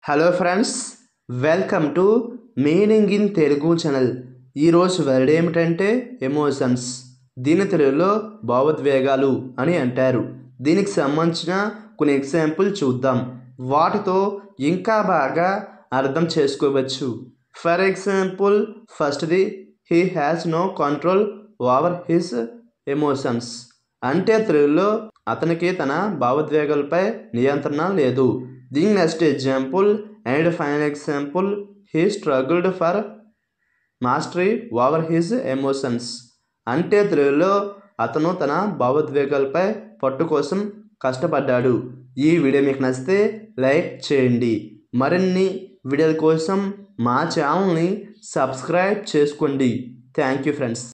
hello friends welcome to meaning in Telugu channel ఈరోజు word ఏమిటంటే emotions దీని తెలుగులో భావోద్వేగాలు అని అంటారు దీనికి సంబంధించిన కొన్ని ఎగ్జాంపుల్ చూద్దాం వాటితో ఇంకా బాగా అర్థం చేసుకోవచ్చు ఫర్ ఎగ్జాంపుల్ ఫస్ట్ది he has no control over his emotions అంటే తెలుగులో అతనికి తన భావోద్వేగాలపై నియంత్రణ లేదు దీని next example and final example he struggled for mastery over his emotions అంటే తెలుగులో అతను తన భావోద్వేగాలపై పట్టు కోసం కష్టపడ్డాడు ఈ వీడియో మీకు నచ్చితే లైక్ చేయండి మరిన్ని వీడియోల కోసం మా ఛానల్ని సబ్స్క్రైబ్ చేసుకోండి థ్యాంక్ యూ ఫ్రెండ్స్